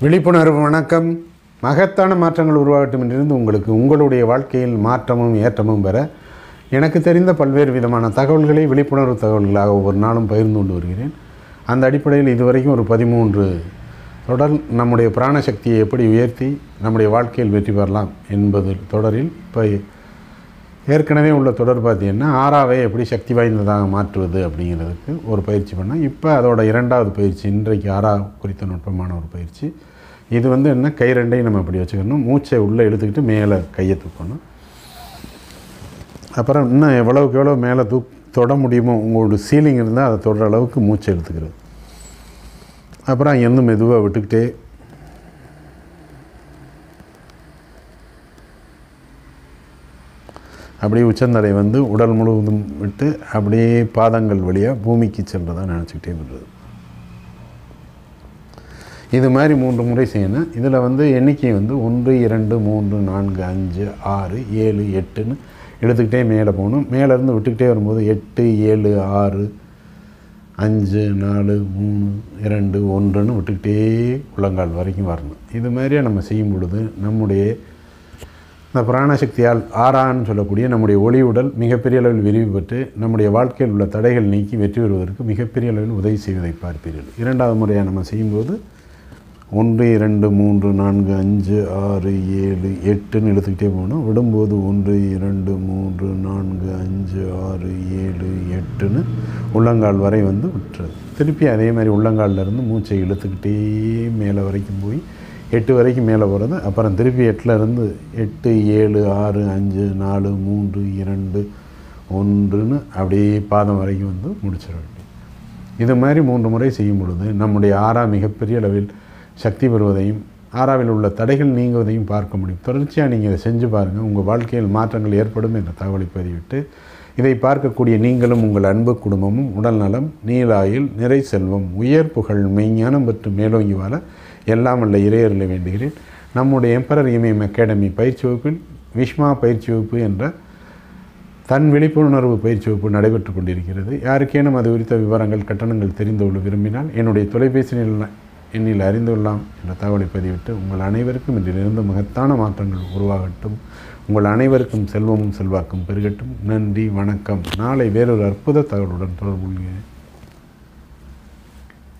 விழிப்புணர்வு வணக்கம் மகத்தான மாற்றங்கள் உருவாகட்டும் என்றிருந்து உங்களுக்கு உங்களுடைய வாழ்க்கையில் மாற்றமும் ஏற்றமும் பெற எனக்கு தெரிந்த பல்வேறு விதமான தகவல்களை விழிப்புணர்வு தகவல்களாக ஒவ்வொரு நாளும் பகிர்ந்து கொண்டு வருகிறேன் அந்த அடிப்படையில் இதுவரைக்கும் ஒரு பதிமூன்று தொடர் நம்முடைய பிராணசக்தியை எப்படி உயர்த்தி நம்முடைய வாழ்க்கையில் வெற்றி பெறலாம் என்பது தொடரில் இப்போ ஏற்கனவே உள்ள தொடர் பார்த்தீங்கன்னா ஆறாவை எப்படி சக்தி வாய்ந்ததாக மாற்றுவது அப்படிங்கிறதுக்கு ஒரு பயிற்சி பண்ணோம் இப்போ அதோட இரண்டாவது பயிற்சி இன்றைக்கு ஆறா குறித்த நுட்பமான ஒரு பயிற்சி இது வந்து என்ன கை ரெண்டையும் நம்ம இப்படி வச்சுக்கணும் மூச்சை உள்ளே இழுத்துக்கிட்டு மேலே கையை தூக்கணும் அப்புறம் இன்னும் எவ்வளவுக்கு எவ்வளோ மேலே தூக் தொட முடியுமோ உங்களோட சீலிங் இருந்தால் அதை தொடுற அளவுக்கு மூச்சை எடுத்துக்கிறது அப்புறம் அங்கேருந்து மெதுவாக விட்டுக்கிட்டே அப்படியே உச்சந்தலை வந்து உடல் முழுவதும் விட்டு அப்படியே பாதங்கள் வழியாக பூமிக்கு செல்றதா நினச்சிக்கிட்டே விடுறது இது மாதிரி மூன்று முறை செய்யணும் இதில் வந்து எண்ணிக்கை வந்து ஒன்று இரண்டு மூன்று நான்கு அஞ்சு ஆறு ஏழு எட்டுன்னு எடுத்துக்கிட்டே மேலே போகணும் மேலேருந்து விட்டுக்கிட்டே வரும்போது எட்டு ஏழு ஆறு அஞ்சு நாலு மூணு இரண்டு ஒன்றுன்னு விட்டுக்கிட்டே உள்ளங்கால் வரைக்கும் வரணும் இது மாதிரியே நம்ம செய்யும் பொழுது நம்முடைய இந்த பிராணசக்தியால் ஆறான்னு சொல்லக்கூடிய நம்முடைய ஒளி உடல் மிகப்பெரிய அளவில் விரிவு பெற்று நம்முடைய வாழ்க்கையில் உள்ள தடைகள் நீக்கி வெற்றி பெறுவதற்கு மிகப்பெரிய அளவில் உதவி செய்வதை பார்ப்பீர்கள் இரண்டாவது முறையாக நம்ம செய்யும்போது ஒன்று இரண்டு மூன்று நான்கு அஞ்சு ஆறு ஏழு எட்டுன்னு எடுத்துக்கிட்டே போகணும் விடும்போது ஒன்று இரண்டு மூன்று நான்கு அஞ்சு ஆறு ஏழு எட்டுன்னு உள்ளங்கால் வரை வந்து விட்டுறது திருப்பி அதே மாதிரி உள்ளங்கால்ல இருந்து மூச்சை இழுத்துக்கிட்டே மேலே வரைக்கும் போய் எட்டு வரைக்கும் மேலே போகிறது அப்புறம் திருப்பி எட்டில் இருந்து எட்டு ஏழு ஆறு அஞ்சு நாலு மூன்று இரண்டு ஒன்றுன்னு அப்படியே பாதம் வரைக்கும் வந்து முடிச்சிட வேண்டியது இது மாதிரி மூன்று முறை செய்யும் பொழுது நம்முடைய ஆறா மிகப்பெரிய அளவில் சக்தி பெறுவதையும் ஆறாவில் உள்ள தடைகள் நீங்குவதையும் பார்க்க முடியும் தொடர்ச்சியாக நீங்கள் இதை செஞ்சு பாருங்கள் உங்கள் வாழ்க்கையில் மாற்றங்கள் ஏற்படும் என்ற தகவலை பதிவிட்டு இதை பார்க்கக்கூடிய நீங்களும் உங்கள் அன்பு குடும்பமும் உடல்நலம் நீலாயில் நிறை செல்வம் உயர் புகழ் மெய்ஞானம் மற்றும் மேலோங்கி வாழ எல்லாம் அல்ல இறையர்களை வேண்டுகிறேன் நம்முடைய எம்பரர் இமயம் அகாடமி பயிற்சி வகுப்பில் விஷ்மா பயிற்சி வகுப்பு என்ற தன் விழிப்புணர்வு பயிற்சி வகுப்பு நடைபெற்று கொண்டிருக்கிறது யாருக்கேனும் அது குறித்த விவரங்கள் கட்டணங்கள் தெரிந்து கொள்ள விரும்பினால் என்னுடைய தொலைபேசி நில எண்ணில் அறிந்து கொள்ளலாம் என்ற தகவலை பதிவிட்டு உங்கள் அனைவருக்கும் இன்றிலிருந்து மகத்தான மாற்றங்கள் உருவாகட்டும் உங்கள் அனைவருக்கும் செல்வமும் செல்வாக்கும் பெருகட்டும் நன்றி வணக்கம் நாளை வேறொரு அற்புத தகவலுடன் தொடர்பு கொள்கிறேன்